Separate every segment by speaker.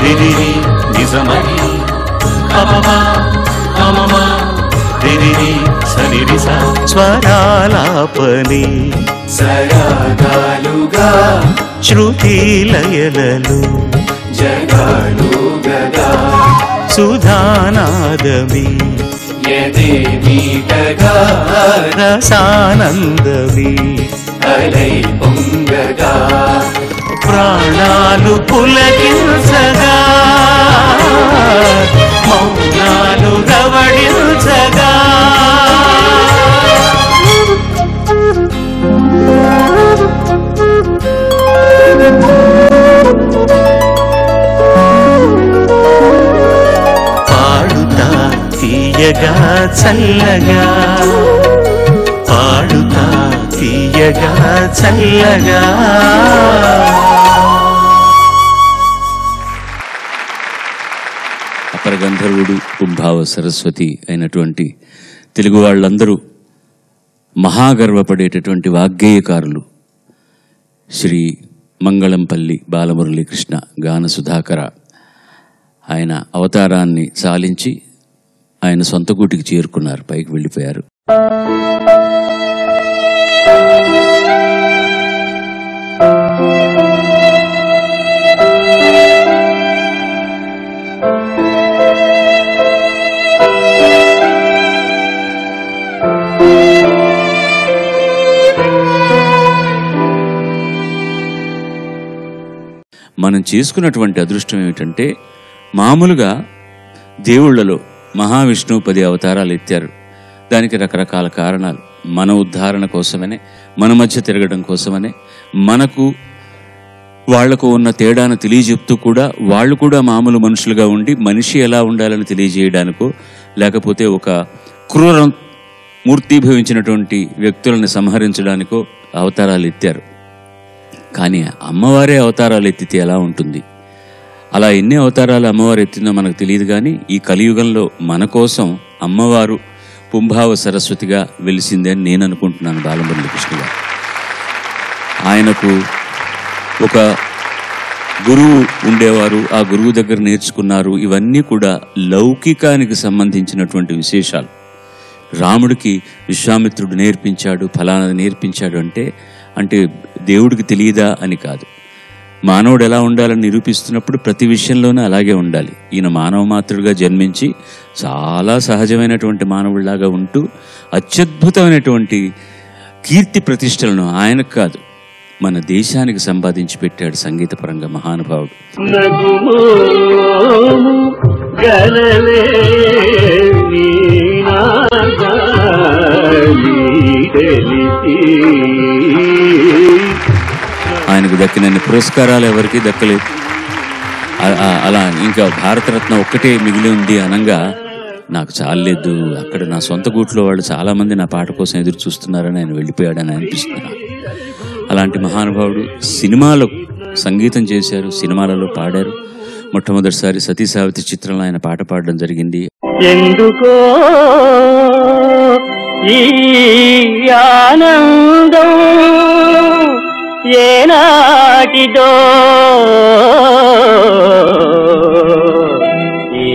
Speaker 1: రిరిరి నిజమరి అమమ అమమ రిరిరి సరిరిస స్వరాలాపని
Speaker 2: సరాగాలుగా
Speaker 1: శృతి లయలలు
Speaker 2: జగాలు గదా
Speaker 1: సుధానాదమి
Speaker 2: ఎదే మీటగా
Speaker 1: రసానందమి
Speaker 2: అలై పొంగగా
Speaker 1: ప్రాణాలు పులకించగా మౌనాలు రవడించగా పాడుతా తీయగా చల్లగా పాడుతా తీయగా చల్లగా
Speaker 3: అపర గంధర్వుడు కుంభావ సరస్వతి అయినటువంటి తెలుగు వాళ్ళందరూ మహాగర్వపడేటటువంటి వాగ్గేయకారులు శ్రీ మంగళంపల్లి బాలమురళీకృష్ణ గాన సుధాకర ఆయన అవతారాన్ని సాలించి ఆయన సొంత గూటికి చేరుకున్నారు పైకి వెళ్ళిపోయారు మనం చేసుకున్నటువంటి అదృష్టం ఏమిటంటే మామూలుగా దేవుళ్ళలో మహావిష్ణువు పది అవతారాలు ఎత్తారు దానికి రకరకాల కారణాలు మన ఉద్ధారణ కోసమనే మన మధ్య తిరగడం కోసమనే మనకు వాళ్లకు ఉన్న తేడాను తెలియజెప్తూ కూడా వాళ్ళు కూడా మామూలు మనుషులుగా ఉండి మనిషి ఎలా ఉండాలని తెలియజేయడానికో లేకపోతే ఒక క్రూర మూర్తీభవించినటువంటి వ్యక్తులను సంహరించడానికో అవతారాలు ఎత్తారు కానీ అమ్మవారే అవతారాలు ఎత్తితే ఎలా ఉంటుంది అలా ఎన్ని అవతారాలు అమ్మవారు ఎత్తిందో మనకు తెలియదు కానీ ఈ కలియుగంలో మన కోసం అమ్మవారు పుంభావ సరస్వతిగా వెలిసిందే అని నేను అనుకుంటున్నాను బాలమురళి కృష్ణ గారు ఆయనకు ఒక గురువు ఉండేవారు ఆ గురువు దగ్గర నేర్చుకున్నారు ఇవన్నీ కూడా లౌకికానికి సంబంధించినటువంటి విశేషాలు రాముడికి విశ్వామిత్రుడు నేర్పించాడు ఫలానాది నేర్పించాడు అంటే అంటే దేవుడికి తెలియదా అని కాదు మానవుడు ఎలా ఉండాలని నిరూపిస్తున్నప్పుడు ప్రతి విషయంలోనూ అలాగే ఉండాలి ఈయన మానవ మాత్రుడిగా జన్మించి చాలా సహజమైనటువంటి మానవుడిలాగా ఉంటూ అత్యద్భుతమైనటువంటి కీర్తి ప్రతిష్టలను ఆయనకు కాదు మన దేశానికి సంపాదించి పెట్టాడు సంగీతపరంగా మహానుభావుడు
Speaker 1: నగుమోము గలలే వీణాగాలి తెలిసి
Speaker 3: ఆయనకు దక్కినన్ని పురస్కారాలు ఎవరికీ దక్కలేదు ఆ- ఆ- అలా ఇంకా భారతరత్న ఒక్కటే మిగిలి ఉంది అనంగా నాకు చాలేదు అక్కడ నా సొంత గూట్లో వాళ్ళు చాలా మంది నా పాట కోసం ఎదురు చూస్తున్నారని ఆయన వెళ్ళిపోయాడని అనిపిస్తున్నా అలాంటి మహానుభావుడు సినిమాలో సంగీతం చేశారు సినిమాలలో పాడారు మొట్టమొదటిసారి సతీ సావిత్రి చిత్రంలో ఆయన పాట పాడడం జరిగింది
Speaker 1: ఎందుకో ఈ ఆనందం ఏనాటిదో ఈ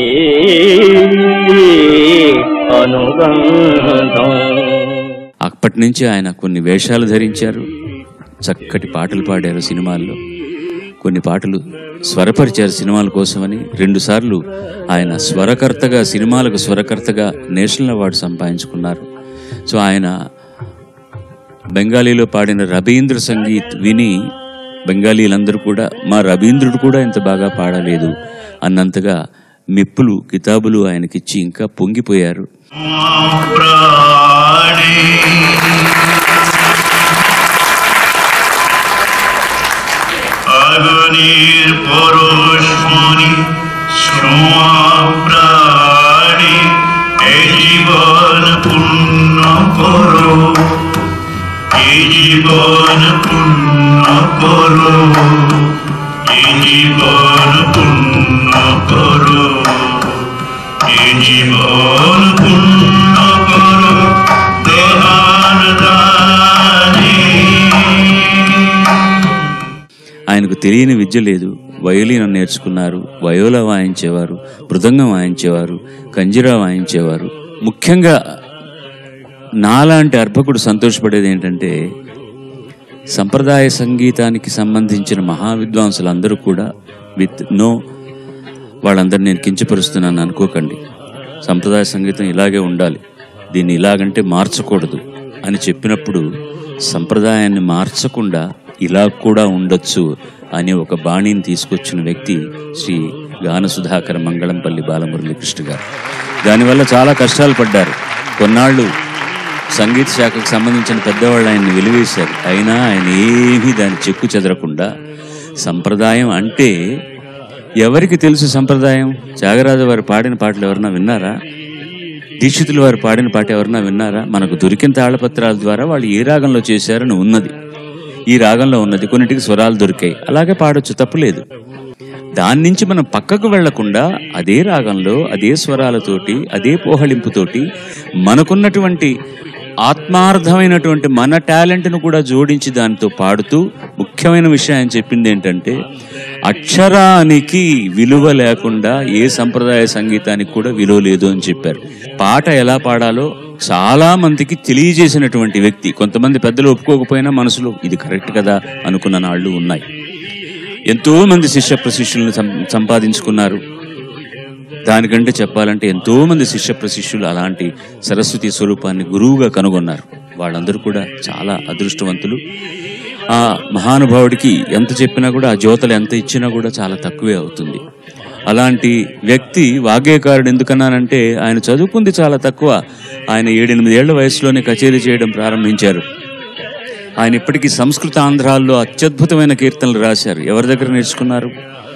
Speaker 1: అనుబంధం
Speaker 3: అప్పటి నుంచి ఆయన కొన్ని వేషాలు ధరించారు చక్కటి పాటలు పాడారు సినిమాల్లో కొన్ని పాటలు స్వరపరిచారు సినిమాల కోసమని రెండుసార్లు ఆయన స్వరకర్తగా సినిమాలకు స్వరకర్తగా నేషనల్ అవార్డు సంపాదించుకున్నారు సో ఆయన బెంగాలీలో పాడిన రవీంద్ర సంగీత్ విని బెంగాలీలందరూ కూడా మా రవీంద్రుడు కూడా ఇంత బాగా పాడలేదు అన్నంతగా మెప్పులు కితాబులు ఆయనకిచ్చి ఇంకా పొంగిపోయారు
Speaker 4: আগুনের পরশমণি শ্রমা প্রাণে এই জীবন পূর্ণ করো এই জীবন পূর্ণ করো এই জীবন পূর্ণ করো এই জীবন পূর্ণ করো দেহান দানে
Speaker 3: ఆయనకు తెలియని విద్య లేదు వయోలిన్ నేర్చుకున్నారు వయోలా వాయించేవారు మృదంగం వాయించేవారు కంజిరా వాయించేవారు ముఖ్యంగా నాలాంటి అర్భకుడు సంతోషపడేది ఏంటంటే సంప్రదాయ సంగీతానికి సంబంధించిన మహావిద్వాంసులందరూ కూడా విత్ నో వాళ్ళందరినీ నేను కించపరుస్తున్నాను అనుకోకండి సంప్రదాయ సంగీతం ఇలాగే ఉండాలి దీన్ని ఇలాగంటే మార్చకూడదు అని చెప్పినప్పుడు సంప్రదాయాన్ని మార్చకుండా ఇలా కూడా ఉండొచ్చు అనే ఒక బాణిని తీసుకొచ్చిన వ్యక్తి శ్రీ గాన సుధాకర్ మంగళంపల్లి బాలమురళీకృష్ణ గారు దానివల్ల చాలా కష్టాలు పడ్డారు కొన్నాళ్ళు సంగీత శాఖకు సంబంధించిన పెద్దవాళ్ళు ఆయన్ని వెలివేశారు అయినా ఆయన ఏమీ దాన్ని చెక్కు చెదరకుండా సంప్రదాయం అంటే ఎవరికి తెలుసు సంప్రదాయం త్యాగరాజు వారు పాడిన పాటలు ఎవరన్నా విన్నారా దీక్షితులు వారు పాడిన పాట ఎవరన్నా విన్నారా మనకు దొరికిన తాళపత్రాల ద్వారా వాళ్ళు ఏ రాగంలో చేశారని ఉన్నది ఈ రాగంలో ఉన్నది కొన్నిటికి స్వరాలు దొరికాయి అలాగే పాడొచ్చు తప్పులేదు దాని నుంచి మనం పక్కకు వెళ్లకుండా అదే రాగంలో అదే స్వరాలతోటి అదే పోహళింపుతోటి మనకున్నటువంటి ఆత్మార్థమైనటువంటి మన టాలెంట్ను కూడా జోడించి దానితో పాడుతూ ముఖ్యమైన విషయం ఆయన చెప్పింది ఏంటంటే అక్షరానికి విలువ లేకుండా ఏ సంప్రదాయ సంగీతానికి కూడా విలువ లేదు అని చెప్పారు పాట ఎలా పాడాలో చాలా మందికి తెలియజేసినటువంటి వ్యక్తి కొంతమంది పెద్దలు ఒప్పుకోకపోయినా మనసులో ఇది కరెక్ట్ కదా అనుకున్న నాళ్ళు ఉన్నాయి ఎంతో మంది శిష్య ప్రశిష్యులను సం- సంపాదించుకున్నారు దానికంటే చెప్పాలంటే ఎంతో మంది శిష్య ప్రశిష్యులు అలాంటి సరస్వతి స్వరూపాన్ని గురువుగా కనుగొన్నారు వాళ్ళందరూ కూడా చాలా అదృష్టవంతులు ఆ మహానుభావుడికి ఎంత చెప్పినా కూడా ఆ జ్యోతలు ఎంత ఇచ్చినా కూడా చాలా తక్కువే అవుతుంది అలాంటి వ్యక్తి వాగ్గేయకారుడు ఎందుకన్నానంటే ఆయన చదువుకుంది చాలా తక్కువ ఆయన ఏడెనిమిది ఏళ్ల వయసులోనే కచేరీ చేయడం ప్రారంభించారు ఆయన ఇప్పటికీ సంస్కృత ఆంధ్రాల్లో అత్యద్భుతమైన కీర్తనలు రాశారు ఎవరి దగ్గర నేర్చుకున్నారు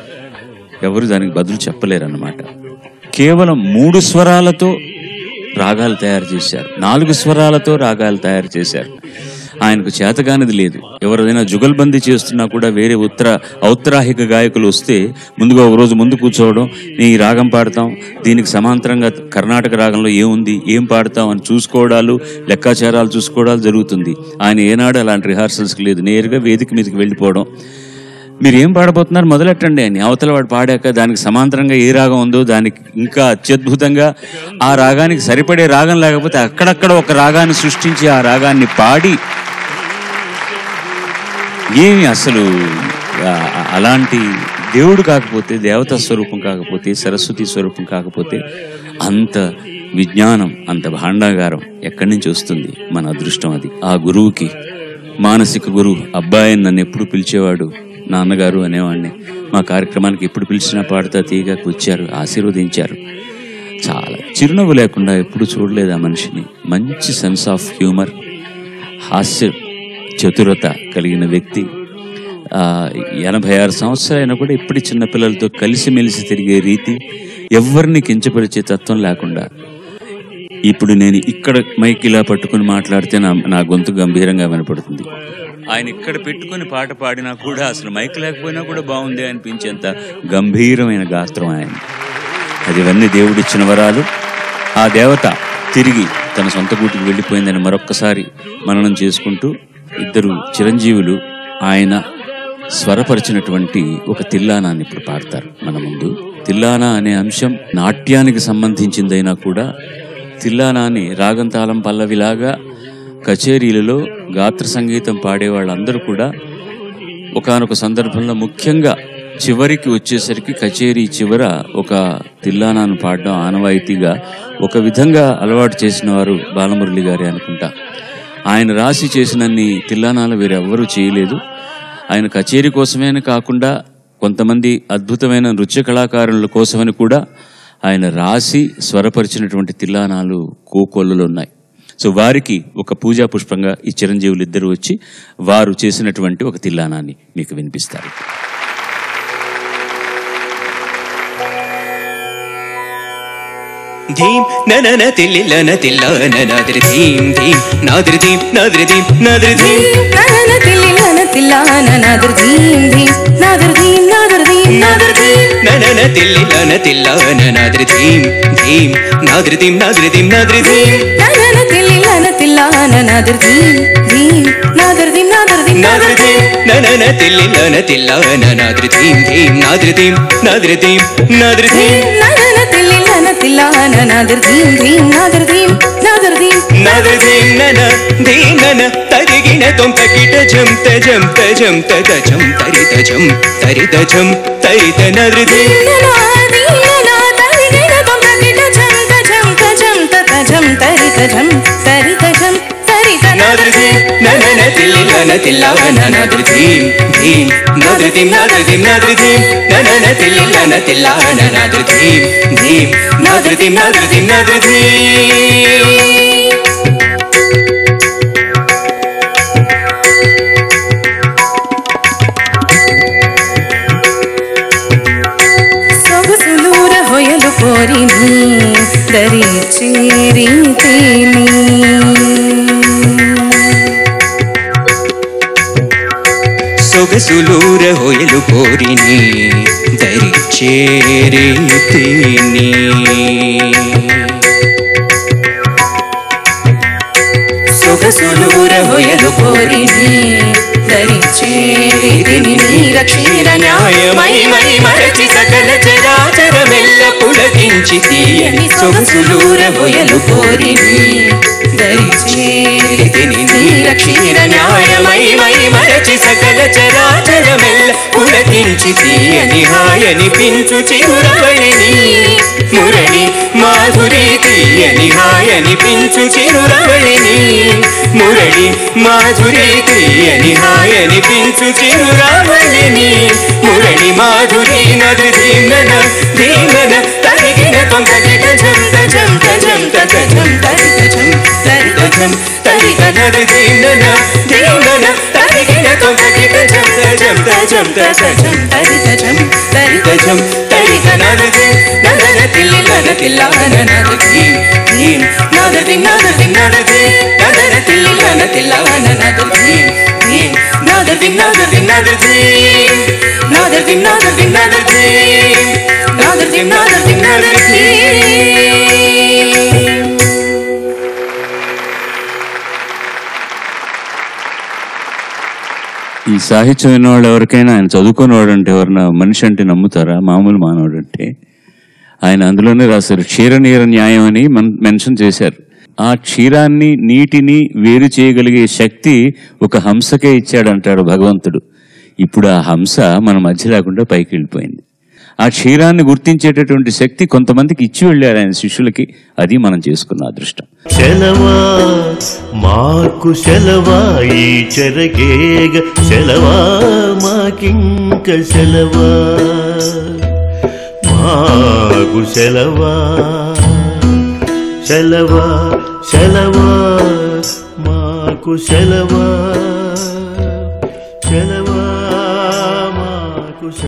Speaker 3: ఎవరు దానికి బదులు చెప్పలేరు అన్నమాట కేవలం మూడు స్వరాలతో రాగాలు తయారు చేశారు నాలుగు స్వరాలతో రాగాలు తయారు చేశారు ఆయనకు చేతగానిది లేదు ఎవరైనా జుగల్బందీ చేస్తున్నా కూడా వేరే ఉత్తర ఔత్రాహిక గాయకులు వస్తే ముందుగా ఒక రోజు ముందు కూర్చోవడం నీ ఈ రాగం పాడతాం దీనికి సమాంతరంగా కర్ణాటక రాగంలో ఏముంది ఏం పాడతాం అని చూసుకోవడాలు లెక్కాచారాలు చూసుకోవడాలు జరుగుతుంది ఆయన ఏనాడు అలాంటి రిహార్సల్స్కి లేదు నేరుగా వేదిక మీదకి వెళ్ళిపోవడం మీరు ఏం పాడబోతున్నారు మొదలెట్టండి అని అవతల వాడు పాడాక దానికి సమాంతరంగా ఏ రాగం ఉందో దానికి ఇంకా అత్యద్భుతంగా ఆ రాగానికి సరిపడే రాగం లేకపోతే అక్కడక్కడ ఒక రాగాన్ని సృష్టించి ఆ రాగాన్ని పాడి ఏమి అసలు ఆ- ఆ- అలాంటి దేవుడు కాకపోతే దేవతా స్వరూపం కాకపోతే సరస్వతి స్వరూపం కాకపోతే అంత విజ్ఞానం అంత భాండాగారం ఎక్కడి నుంచి వస్తుంది మన అదృష్టం అది ఆ గురువుకి మానసిక గురువు అబ్బాయి నన్ను ఎప్పుడు పిలిచేవాడు నాన్నగారు అనేవాడిని మా కార్యక్రమానికి ఎప్పుడు పిలిచినా పాడుతా తీయగా కూర్చారు ఆశీర్వదించారు చాలా చిరునవ్వు లేకుండా ఎప్పుడు చూడలేదు ఆ మనిషిని మంచి సెన్స్ ఆఫ్ హ్యూమర్ హాస్య చతురత కలిగిన వ్యక్తి ఆ, ఎనభై ఆరు సంవత్సరాలైనా కూడా ఇప్పటి చిన్నపిల్లలతో కలిసిమెలిసి తిరిగే రీతి ఎవరిని కించపరిచే తత్వం లేకుండా ఇప్పుడు నేను ఇక్కడ మైక్ ఇలా పట్టుకుని మాట్లాడితే నా నా గొంతు గంభీరంగా వినపడుతుంది ఆయన ఇక్కడ పెట్టుకుని పాట పాడినా కూడా అసలు మైక్ లేకపోయినా కూడా బాగుంది అనిపించేంత గంభీరమైన గాత్రం ఆయన అది ఇవన్నీ దేవుడిచ్చిన వరాలు ఆ దేవత తిరిగి తన సొంత గూటికి వెళ్ళిపోయిందని మరొక్కసారి మననం చేసుకుంటూ ఇద్దరు చిరంజీవులు ఆయన స్వరపరిచినటువంటి ఒక తిల్లానాన్ని ఇప్పుడు పాడతారు మన ముందు తిల్లానా అనే అంశం నాట్యానికి సంబంధించిందైనా కూడా తిల్లానాని రాగం తాళం పల్లవిలాగా కచేరీలలో గాత్ర సంగీతం పాడే వాళ్ళందరూ కూడా ఒకానొక సందర్భంలో ముఖ్యంగా చివరికి వచ్చేసరికి కచేరీ చివర ఒక తిల్లానాను పాడడం ఆనవాయితీగా ఒక విధంగా అలవాటు చేసిన వారు బాలమురళి గారే అనుకుంటా ఆయన రాసి చేసినన్ని తిల్లానాలు వేరెవ్వరూ చేయలేదు ఆయన కచేరీ కోసమే అని కాకుండా కొంతమంది అద్భుతమైన నృత్య కళాకారుల కోసమని కూడా ఆయన రాసి స్వరపరిచినటువంటి తిల్లానాలు కోకొల్లులు ఉన్నాయి సో వారికి ఒక పూజా పుష్పంగా ఈ చిరంజీవులు ఇద్దరు వచ్చి వారు చేసినటువంటి ఒక తిల్లానాన్ని మీకు వినిపిస్తారు
Speaker 5: ధీం ననన తిల్లిలన తిల్లన నాదిరి ధీం ధీం నాదిరి ధీం నాదిరి ధీం నాదిరి ధీం
Speaker 6: ననన తిల్లిలన తిల్లాన నాదర్ ధీం ధీం నాదర్ ధీం నాదర్ ధీం నాదర్ ధీం
Speaker 5: ననన తిల్లిలన తిల్లన నాదిరి ధీం ధీం నాదిరి ధీం నాదిరి ధీం నాదిరి ధీం
Speaker 6: ననన తిల్లిలన తిల్లాన నాదర్ ధీం ధీం నాదర్ ధీం నాదర్ ధీం
Speaker 5: నాదిరి
Speaker 6: నాదర్
Speaker 5: ధీం
Speaker 6: ధీం
Speaker 5: ననన తిల్లిలన తిల్లాన నాద్రి ధీం ధీం నాద్రి ధీం నాద్రి ధీం నాద్రి ధీం
Speaker 6: ననన తిల్లిలన తిల్లాన నాదర్ ధీం ధీం నాదర్ ధీం నాదర్ ధీం
Speaker 5: నాద్రి ధీం నన ధీం నన తరిగిన తొంత కిట జం తజం తజం తజం తరిత జం తరిత జం తరిత నాద్రి ధీం
Speaker 6: దీననా దీననా తరిగిన తొందకిట జం తజం తజం తజం తరిత జం తరిత జం తరిత
Speaker 5: నాద్రి ధీం ననన తిల్లిలన తిల్లాన నాద్రి ధీం ధీం నాద్రి ధీం నాద్రి ధీం నాద్రి ధీం ననన తిల్లిలన తిల్లాన నాద్రి ధీం ధీం నాద్రి ధీం నాద్రి ధీం నాద్రి ధీం
Speaker 6: సొగసులూర హొయలు కోరిని దరి చేరి తేని
Speaker 5: సొగసులూర హొయలు పోరిని దరి చేరి తిని
Speaker 6: సొగసులూర హొయలు కోరిని దరి చేరి తిని రక్షీర న్యాయమై మై మరచి సకల
Speaker 5: చరాచరమెల్ల పులకించి తీయని
Speaker 6: సొగసులూర హొయలు కోరిని దరి చేరి తిని రక్షీర న్యాయమై మై
Speaker 5: మరచి సకల చరాచరమెల్ల పులకించి తీయని హాయని పించు చిరురవళిని మురళి మాధురి తీయని హాయని పించు చిరురవళిని మురళి మాధురి తీయని హాయని పించు చిరురవళిని మురళి మాధురి నది ధీమన ధీమన తరిగిన తొందగిట జం తజం తజం తజం తరిత జం తరిత జం తరిత నది ధీమన ధీమన తరిగిన తొందగిట జం తజం తజం తజం
Speaker 6: తరిత జం తరిత
Speaker 5: తజం తరిత నది ధీం నదన తిల్లి నద తిల్లాన నది ధీం ధీం నద ధీం నద ధీం నద ధీం నదన తిల్లి నద తిల్లాన నది ధీం ధీం నద ధీం నద ధీం నద ధీం నద ధీం నద ధీం నద ధీం నద ధీం నద ధీం నద ధీం
Speaker 3: ఈ సాహిత్యం విన్నవాళ్ళు ఎవరికైనా ఆయన చదువుకున్నవాడు అంటే ఎవరన్నా మనిషి అంటే నమ్ముతారా మామూలు మానవుడు అంటే ఆయన అందులోనే రాశారు క్షీర నీర న్యాయం అని మన్- మెన్షన్ చేశారు ఆ క్షీరాన్ని నీటిని వేరు చేయగలిగే శక్తి ఒక హంసకే ఇచ్చాడంటాడు భగవంతుడు ఇప్పుడు ఆ హంస మన మధ్య లేకుండా పైకి వెళ్ళిపోయింది ఆ క్షీరాన్ని గుర్తించేటటువంటి శక్తి కొంతమందికి ఇచ్చి వెళ్ళారు ఆయన శిష్యులకి అది మనం చేసుకున్న అదృష్టం
Speaker 1: సెలవా మాకు సెలవా ఈ చెరగేగ సెలవా మాకింక సెలవా మాకు సెలవా సెలవా సెలవా మాకు సెలవా